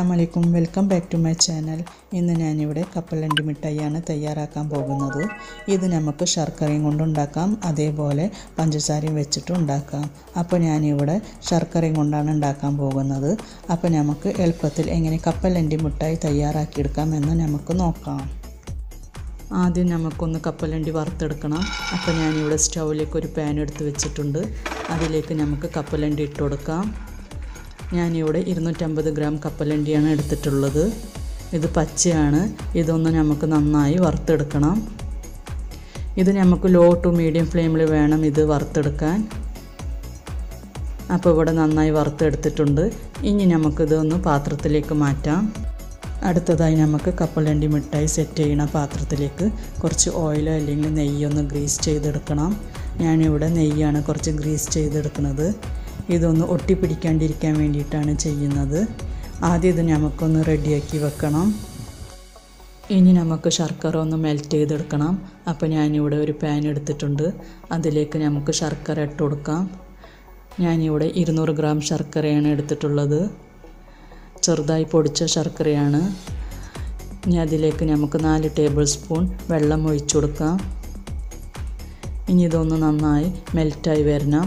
അസ്സാമലൈക്കും welcome back to my channel ഇന്ന് ഞാനിവിടെ കപ്പലണ്ടി മിഠായിയാണ് തയ്യാറാക്കാൻ പോകുന്നത് ഇത് നമുക്ക് ശർക്കരയും കൊണ്ടുണ്ടാക്കാം അതേപോലെ പഞ്ചസാരയും വെച്ചിട്ടും ഉണ്ടാക്കാം അപ്പോൾ ഞാനിവിടെ ശർക്കരയും കൊണ്ടാണ് ഉണ്ടാക്കാൻ പോകുന്നത് അപ്പോൾ നമുക്ക് എളുപ്പത്തിൽ എങ്ങനെ കപ്പലണ്ടി മിഠായി തയ്യാറാക്കിയെടുക്കാം എന്ന് നമുക്ക് നോക്കാം ആദ്യം നമുക്കൊന്ന് കപ്പലണ്ടി വറുത്തെടുക്കണം അപ്പോൾ ഞാനിവിടെ സ്റ്റൗവിലേക്ക് ഒരു പാൻ എടുത്ത് വെച്ചിട്ടുണ്ട് അതിലേക്ക് നമുക്ക് കപ്പലണ്ടി ഇട്ട് കൊടുക്കാം ഞാനിവിടെ ഇരുന്നൂറ്റമ്പത് ഗ്രാം കപ്പലണ്ടിയാണ് എടുത്തിട്ടുള്ളത് ഇത് പച്ചയാണ് ഇതൊന്ന് നമുക്ക് നന്നായി വറുത്തെടുക്കണം ഇത് നമുക്ക് ലോ ടു മീഡിയം ഫ്ലെയിമിൽ വേണം ഇത് വറുത്തെടുക്കാൻ അപ്പോൾ ഇവിടെ നന്നായി വറുത്തെടുത്തിട്ടുണ്ട് ഇനി നമുക്കിത് ഒന്ന് പാത്രത്തിലേക്ക് മാറ്റാം അടുത്തതായി നമുക്ക് കപ്പലണ്ടി മിഠായി സെറ്റ് ചെയ്യുന്ന പാത്രത്തിലേക്ക് കുറച്ച് ഓയിലോ അല്ലെങ്കിൽ നെയ്യൊന്ന് ഗ്രീസ് ചെയ്തെടുക്കണം ഞാനിവിടെ നെയ്യാണ് കുറച്ച് ഗ്രീസ് ചെയ്തെടുക്കുന്നത് ഇതൊന്ന് ഒട്ടിപ്പിടിക്കാണ്ടിരിക്കാൻ വേണ്ടിയിട്ടാണ് ചെയ്യുന്നത് ആദ്യം ഇത് നമുക്കൊന്ന് റെഡിയാക്കി വെക്കണം ഇനി നമുക്ക് ശർക്കര ഒന്ന് മെൽറ്റ് ചെയ്തെടുക്കണം അപ്പോൾ ഞാനിവിടെ ഒരു പാൻ എടുത്തിട്ടുണ്ട് അതിലേക്ക് നമുക്ക് ശർക്കര ഇട്ട് കൊടുക്കാം ഞാനിവിടെ ഇരുന്നൂറ് ഗ്രാം ശർക്കരയാണ് എടുത്തിട്ടുള്ളത് ചെറുതായി പൊടിച്ച ശർക്കരയാണ് ഇനി അതിലേക്ക് നമുക്ക് നാല് ടേബിൾ സ്പൂൺ വെള്ളം ഒഴിച്ചു കൊടുക്കാം ഇനി ഇതൊന്ന് നന്നായി മെൽറ്റായി വരണം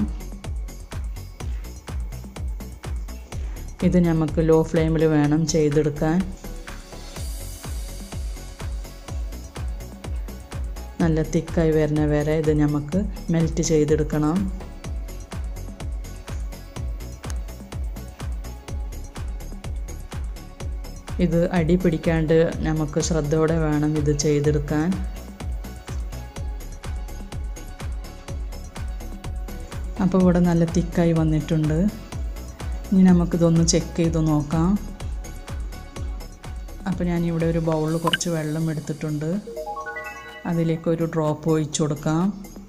ഇത് നമുക്ക് ലോ ഫ്ലെയിമിൽ വേണം ചെയ്തെടുക്കാൻ നല്ല തിക്കായി വരുന്ന വരെ ഇത് നമുക്ക് മെൽറ്റ് ചെയ്തെടുക്കണം ഇത് അടി പിടിക്കാണ്ട് നമുക്ക് ശ്രദ്ധയോടെ വേണം ഇത് ചെയ്തെടുക്കാൻ അപ്പോൾ ഇവിടെ നല്ല തിക്കായി വന്നിട്ടുണ്ട് ഇനി നമുക്കിതൊന്ന് ചെക്ക് ചെയ്ത് നോക്കാം അപ്പോൾ ഞാനിവിടെ ഒരു ബൗളിൽ കുറച്ച് വെള്ളം എടുത്തിട്ടുണ്ട് അതിലേക്ക് ഒരു ഡ്രോപ്പ് ഒഴിച്ചു കൊടുക്കാം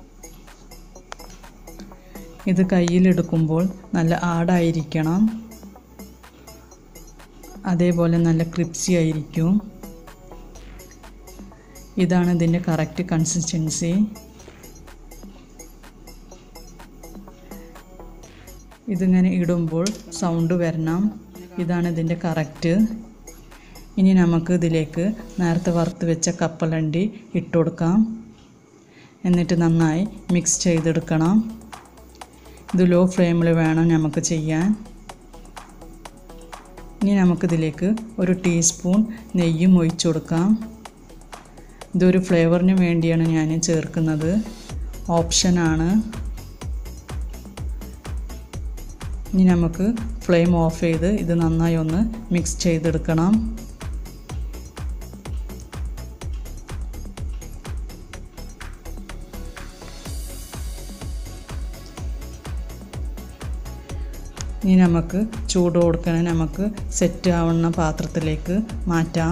ഇത് കയ്യിലെടുക്കുമ്പോൾ നല്ല ആടായിരിക്കണം അതേപോലെ നല്ല ക്രിപ്സി ആയിരിക്കും ഇതാണ് ഇതിൻ്റെ കറക്റ്റ് കൺസിസ്റ്റൻസി ഇതിങ്ങനെ ഇടുമ്പോൾ സൗണ്ട് വരണം ഇതാണ് ഇതിൻ്റെ കറക്റ്റ് ഇനി നമുക്ക് ഇതിലേക്ക് നേരത്തെ വറുത്ത് വെച്ച കപ്പലണ്ടി ഇട്ട് കൊടുക്കാം എന്നിട്ട് നന്നായി മിക്സ് ചെയ്തെടുക്കണം ഇത് ലോ ഫ്ലെയിമിൽ വേണം നമുക്ക് ചെയ്യാൻ ഇനി നമുക്കിതിലേക്ക് ഒരു ടീസ്പൂൺ നെയ്യും ഒഴിച്ചു കൊടുക്കാം ഇതൊരു ഫ്ലേവറിന് വേണ്ടിയാണ് ഞാൻ ചേർക്കുന്നത് ഓപ്ഷനാണ് ഇനി നമുക്ക് ഫ്ലെയിം ഓഫ് ചെയ്ത് ഇത് നന്നായി ഒന്ന് മിക്സ് ചെയ്തെടുക്കണം ഇനി നമുക്ക് ചൂട് കൊടുക്കണ നമുക്ക് സെറ്റ് ആവുന്ന പാത്രത്തിലേക്ക് മാറ്റാം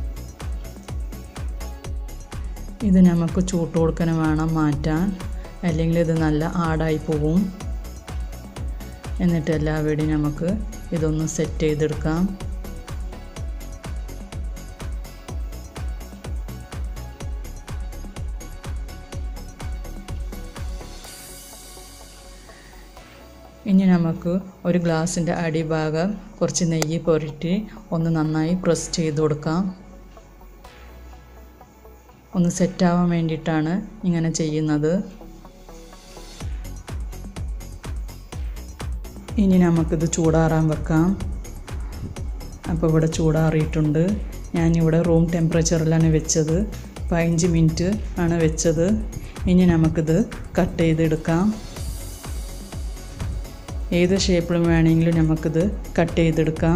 ഇത് നമുക്ക് ചൂട്ട് കൊടുക്കണ വേണം മാറ്റാൻ അല്ലെങ്കിൽ ഇത് നല്ല ആടായി പോവും എന്നിട്ട് എല്ലാവിടെയും നമുക്ക് ഇതൊന്ന് സെറ്റ് ചെയ്തെടുക്കാം ഇനി നമുക്ക് ഒരു ഗ്ലാസിൻ്റെ അടിഭാഗം കുറച്ച് നെയ്യ് പുരട്ടി ഒന്ന് നന്നായി പ്രസ് ചെയ്ത് കൊടുക്കാം ഒന്ന് സെറ്റാവാൻ വേണ്ടിയിട്ടാണ് ഇങ്ങനെ ചെയ്യുന്നത് ഇനി നമുക്കിത് ചൂടാറാൻ വെക്കാം അപ്പോൾ ഇവിടെ ചൂടാറിയിട്ടുണ്ട് ഞാനിവിടെ റൂം ടെമ്പറേച്ചറിലാണ് വെച്ചത് പതിനഞ്ച് മിനിറ്റ് ആണ് വെച്ചത് ഇനി നമുക്കിത് കട്ട് ചെയ്തെടുക്കാം ഏത് ഷേപ്പിലും വേണമെങ്കിലും നമുക്കിത് കട്ട് ചെയ്തെടുക്കാം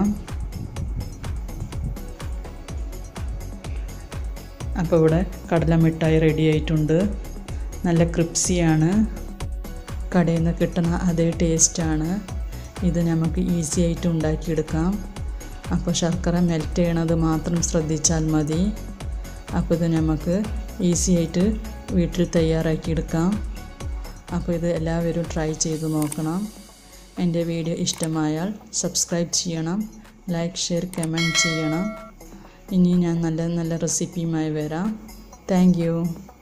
അപ്പോൾ ഇവിടെ കടല മിഠായി റെഡി ആയിട്ടുണ്ട് നല്ല ക്രിപ്സിയാണ് കടയിൽ നിന്ന് കിട്ടുന്ന അതേ ടേസ്റ്റാണ് ഇത് നമുക്ക് ഈസി ആയിട്ട് ഉണ്ടാക്കിയെടുക്കാം അപ്പോൾ ശർക്കര മെൽറ്റ് ചെയ്യണത് മാത്രം ശ്രദ്ധിച്ചാൽ മതി അപ്പോൾ ഇത് നമുക്ക് ഈസി ആയിട്ട് വീട്ടിൽ തയ്യാറാക്കിയെടുക്കാം അപ്പോൾ ഇത് എല്ലാവരും ട്രൈ ചെയ്ത് നോക്കണം എൻ്റെ വീഡിയോ ഇഷ്ടമായാൽ സബ്സ്ക്രൈബ് ചെയ്യണം ലൈക്ക് ഷെയർ കമൻറ്റ് ചെയ്യണം ഇനി ഞാൻ നല്ല നല്ല റെസിപ്പിയുമായി വരാം താങ്ക്